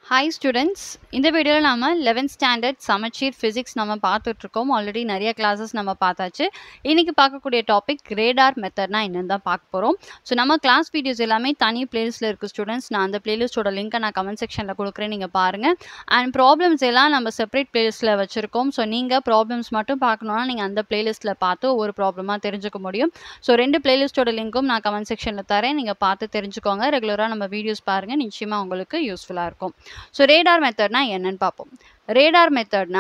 hi students இந்த வீடியோவில் நம்ம 11th ஸ்டாண்டர்ட் சமச்சீர் ஃபிசிக்ஸ் நம்ம பார்த்துட்ருக்கோம் ஆல்ரெடி நிறைய கிளாஸஸ் நம்ம பார்த்தாச்சு இன்றைக்கி பார்க்கக்கூடிய டாபிக் ரேடார் மெத்தட்னா என்னன்னு தான் பார்க்க போகிறோம் ஸோ நம்ம கிளாஸ் வீடியோஸ் எல்லாமே தனி பிளேலிஸ்ட்டில் இருக்குது ஸ்டூடெண்ட்ஸ் நான் அந்த பிளேலிஸ்ட்டோட லிங்க்கை நான் கமெண்ட் செக்ஷனில் கொடுக்குறேன் நீங்கள் பாருங்கள் அண்ட் ப்ராப்ளம்ஸ் எல்லாம் நம்ம செப்பரேட் பிளேலிஸ்ட்டில் வச்சுருக்கோம் ஸோ நீங்கள் ப்ராப்ளம்ஸ் மட்டும் பார்க்கணுன்னா நீங்கள் அந்த பிளேலிஸ்ட்டில் பார்த்து ஒரு ப்ராப்ளமாக தெரிஞ்சுக்க முடியும் ஸோ ரெண்டு பிளேலிஸ்ட்டோட லிங்க்கும் நான் கமெண்ட் செக்ஷனில் தரேன் நீங்கள் பார்த்து தெரிஞ்சுக்கோங்க ரெகுலராக நம்ம வீடியோஸ் பாருங்கள் நிச்சயமாக உங்களுக்கு யூஸ்ஃபுல்லாக இருக்கும் ஸோ ரேடார் மெத்தட்னா என்னன்னு பார்ப்போம் ரேடார் மெத்தட்னா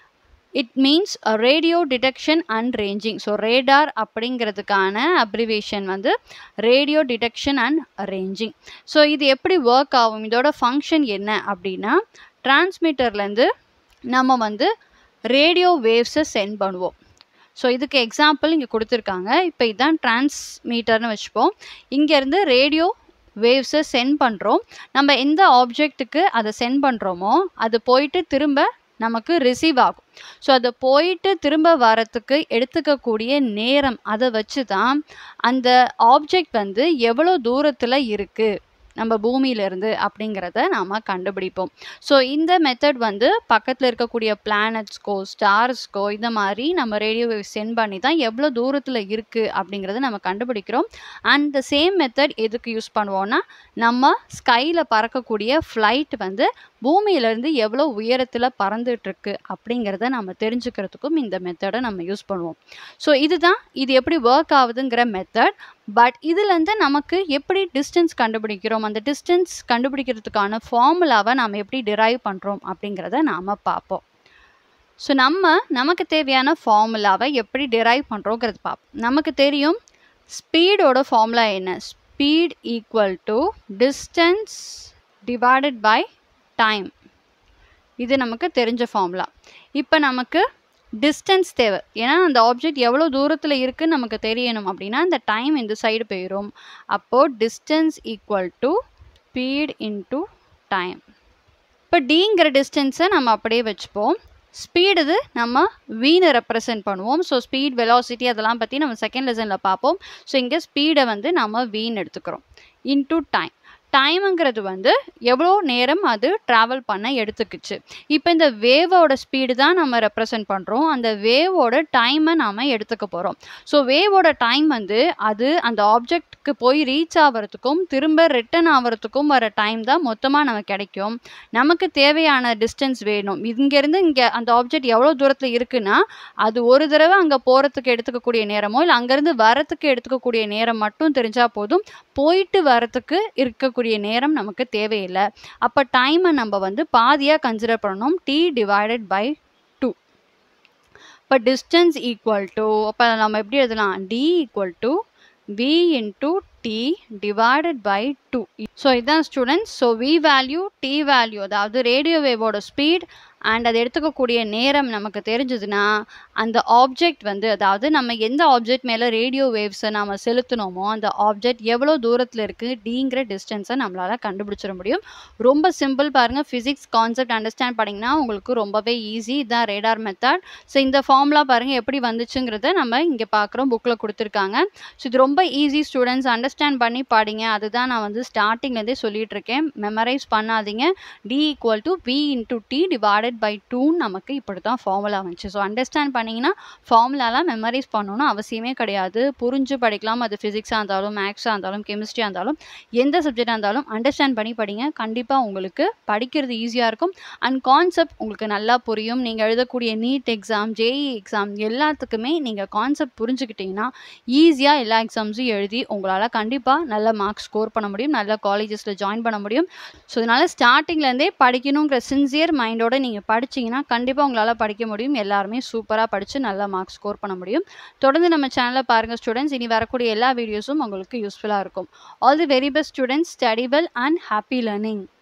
it means radio detection and ranging so radar அப்படிங்கிறதுக்கான அப்ரிவேஷன் வந்து radio detection and ranging so இது எப்படி ஒர்க் ஆகும் இதோட ஃபங்க்ஷன் என்ன அப்படின்னா டிரான்ஸ்மிட்டர்லேருந்து நம்ம வந்து ரேடியோ வேவ்ஸை சென்ட் பண்ணுவோம் ஸோ இதுக்கு எக்ஸாம்பிள் இங்கே கொடுத்துருக்காங்க இப்போ இதுதான் டிரான்ஸ்மீட்டர்னு வச்சுப்போம் இங்கேருந்து ரேடியோ வேவ்ஸை சென்ட் பண்ணுறோம் நம்ம எந்த ஆப்ஜெக்ட்டுக்கு அதை சென்ட் பண்ணுறோமோ அது போயிட்டு திரும்ப நமக்கு ரிசீவ் ஆகும் ஸோ அதை போயிட்டு திரும்ப வரத்துக்கு எடுத்துக்கக்கூடிய நேரம் அதை வச்சு தான் அந்த ஆப்ஜெக்ட் வந்து எவ்வளோ தூரத்தில் இருக்குது நம்ம பூமியிலேருந்து அப்படிங்கிறத நாம் கண்டுபிடிப்போம் ஸோ இந்த மெத்தட் வந்து பக்கத்தில் இருக்கக்கூடிய பிளானட்ஸ்க்கோ ஸ்டார்ஸ்க்கோ இந்த மாதிரி நம்ம ரேடியோ வேவ் சென்ட் பண்ணி தான் எவ்வளோ தூரத்தில் இருக்குது அப்படிங்கிறத நம்ம கண்டுபிடிக்கிறோம் அண்ட் த சேம் மெத்தட் எதுக்கு யூஸ் பண்ணுவோம்னா நம்ம ஸ்கையில் பறக்கக்கூடிய ஃப்ளைட் வந்து பூமியிலேருந்து எவ்வளோ உயரத்தில் பறந்துட்டுருக்கு அப்படிங்கிறத நம்ம தெரிஞ்சுக்கிறதுக்கும் இந்த மெத்தடை நம்ம யூஸ் பண்ணுவோம் ஸோ இதுதான் இது எப்படி ஒர்க் ஆகுதுங்கிற மெத்தட் பட் இதுலேருந்து நமக்கு எப்படி டிஸ்டன்ஸ் கண்டுபிடிக்கிறோம் அந்த டிஸ்டன்ஸ் கண்டுபிடிக்கிறதுக்கான ஃபார்முலாவை நாம் எப்படி டிரைவ் பண்ணுறோம் அப்படிங்கிறத நாம் பார்ப்போம் ஸோ நம்ம நமக்கு தேவையான ஃபார்முலாவை எப்படி டிரைவ் பண்ணுறோங்கிறது பார்ப்போம் நமக்கு தெரியும் ஸ்பீடோட ஃபார்முலா என்ன speed equal to distance divided by time இது நமக்கு தெரிஞ்ச ஃபார்முலா இப்போ நமக்கு டிஸ்டன்ஸ் தேவை ஏன்னா அந்த ஆப்ஜெக்ட் எவ்வளோ தூரத்தில் இருக்குன்னு நமக்கு தெரியணும் அப்படின்னா இந்த டைம் இந்த சைடு போயிடும் அப்போது distance equal to speed into time இப்போ டிங்கிற டிஸ்டன்ஸை நம்ம அப்படியே வச்சுப்போம் ஸ்பீடு இது நம்ம வீனை ரெப்ரசன்ட் பண்ணுவோம் ஸோ ஸ்பீட் வெலாசிட்டி அதெல்லாம் பற்றி நம்ம செகண்ட் லெசனில் பார்ப்போம் ஸோ இங்கே ஸ்பீடை வந்து நம்ம வீன் எடுத்துக்கிறோம் இன்டூ டைம் டைமுங்கிறது வந்து எவ்வளோ நேரம் அது ட்ராவல் பண்ண எடுத்துக்கிச்சு இப்போ இந்த வேவோட ஸ்பீடு தான் நம்ம ரெப்ரசன்ட் பண்ணுறோம் அந்த வேவோட டைமை நாம் எடுத்துக்க போகிறோம் ஸோ வேவோட டைம் வந்து அது அந்த ஆப்ஜெக்ட்க்கு போய் ரீச் ஆகிறதுக்கும் திரும்ப ரிட்டன் ஆகிறதுக்கும் வர டைம் தான் மொத்தமாக நமக்கு கிடைக்கும் நமக்கு தேவையான டிஸ்டன்ஸ் வேணும் இங்கேருந்து இங்கே அந்த ஆப்ஜெக்ட் எவ்வளோ தூரத்தில் இருக்குன்னா அது ஒரு தடவை அங்கே போகிறதுக்கு எடுத்துக்கக்கூடிய நேரமோ இல்லை அங்கேருந்து வரத்துக்கு எடுத்துக்கக்கூடிய நேரம் மட்டும் தெரிஞ்சால் போதும் போயிட்டு வரத்துக்கு இருக்கக்கூடிய இருக்கக்கூடிய நேரம் நமக்கு தேவையில்லை அப்போ டைமை நம்ம வந்து பாதியாக கன்சிடர் பண்ணணும் டி டிவைடட் பை டூ இப்போ டிஸ்டன்ஸ் ஈக்குவல் டு அப்போ நம்ம எப்படி எழுதலாம் D equal to V into T divided by two so இதுதான் students so V value T value அதாவது ரேடியோ வேவோட ஸ்பீட் அண்ட் அதை எடுத்துக்கக்கூடிய நேரம் நமக்கு தெரிஞ்சதுன்னா அந்த ஆப்ஜெக்ட் வந்து அதாவது நம்ம எந்த ஆப்ஜெக்ட் மேலே ரேடியோ வேவ்ஸை நாம் செலுத்தினோமோ அந்த ஆப்ஜெக்ட் எவ்வளோ தூரத்தில் இருக்குது டிங்கிற டிஸ்டன்ஸை நம்மளால் கண்டுபிடிச்சிட முடியும் ரொம்ப சிம்பிள் பாருங்கள் ஃபிசிக்ஸ் கான்செப்ட் அண்டர்ஸ்டாண்ட் பண்ணிங்கன்னா உங்களுக்கு ரொம்பவே ஈஸி இதுதான் ரேடார் மெத்தட் ஸோ இந்த ஃபார்முலா பாருங்கள் எப்படி வந்துச்சுங்கிறத நம்ம இங்கே பார்க்குறோம் புக்கில் கொடுத்துருக்காங்க ஸோ இது ரொம்ப ஈஸி ஸ்டூடெண்ட்ஸ் அண்டர்ஸ்டாண்ட் பண்ணி பாடிங்க அதுதான் நான் வந்து ஸ்டார்டிங்லேருந்தே சொல்லிட்டு இருக்கேன் மெமரைஸ் பண்ணாதீங்க D equal to V into T divided divided by டூன்னு நமக்கு இப்படி தான் ஃபார்முலா வந்துச்சு ஸோ அண்டர்ஸ்டாண்ட் பண்ணிங்கன்னா ஃபார்முலாலாம் மெமரைஸ் பண்ணணும்னு அவசியமே கிடையாது புரிஞ்சு படிக்கலாம் அது ஃபிசிக்ஸாக இருந்தாலும் மேக்ஸாக இருந்தாலும் கெமிஸ்ட்ரியாக இருந்தாலும் எந்த சப்ஜெக்டாக இருந்தாலும் அண்டர்ஸ்டாண்ட் பண்ணி படிங்க கண்டிப்பாக உங்களுக்கு படிக்கிறது ஈஸியாக இருக்கும் அண்ட் கான்செப்ட் உங்களுக்கு நல்லா புரியும் நீங்கள் எழுதக்கூடிய நீட் எக்ஸாம் ஜேஇ எக்ஸாம் எல்லாத்துக்குமே நீங்கள் கான்செப்ட் புரிஞ்சுக்கிட்டிங்கன்னா ஈஸியாக எல்லா எக்ஸாம்ஸும் எழுதி உங்களால் கண்டிப்பாக நல்ல மார்க்ஸ் ஸ்கோர் பண்ண முடியும் நல்ல காலேஜஸில் ஜாயின் பண்ண முடியும் ஸோ அதனால் ஸ்டார்டிங்லேருந்தே படிக்கணுங்கிற சின்சியர் மைண்டோட நீங்கள் படிச்சிங்கன்னா கண்டிப்பாக உங்களால் படிக்க முடியும் எல்லாருமே சூப்பராக படித்து நல்ல மார்க்ஸ் ஸ்கோர் பண்ண முடியும் தொடர்ந்து நம்ம சேனலில் பாருங்கள் ஸ்டூடெண்ட்ஸ் இனி வரக்கூடிய எல்லா வீடியோஸும் உங்களுக்கு யூஸ்ஃபுல்லாக இருக்கும் all the very best students study well and happy learning